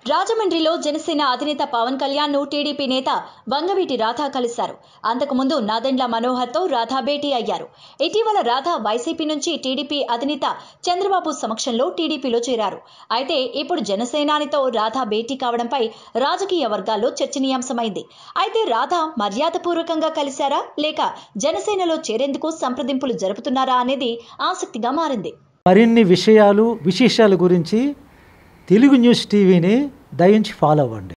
రాజమండ్రిలో జనసేన అధినేత పవన్ కళ్యాణ్ ను టీడీపీ నేత వంగవీటి రాధా కలిశారు అంతకుముందు నాదెండ్ల మనోహర్ తో రాధా భేటీ అయ్యారు ఇటీవల రాధా వైసీపీ నుంచి టీడీపీ అధినేత చంద్రబాబు సమక్షంలో టీడీపీలో చేరారు అయితే ఇప్పుడు జనసేనానితో రాధా భేటీ కావడంపై రాజకీయ వర్గాల్లో చర్చనీయాంశమైంది అయితే రాధా మర్యాదపూర్వకంగా కలిశారా లేక జనసేనలో చేరేందుకు సంప్రదింపులు జరుపుతున్నారా అనేది ఆసక్తిగా మారింది మరిన్ని విషయాలు విశేషాల గురించి తెలుగు న్యూస్ టీవీని దయించి ఫాలో అవ్వండి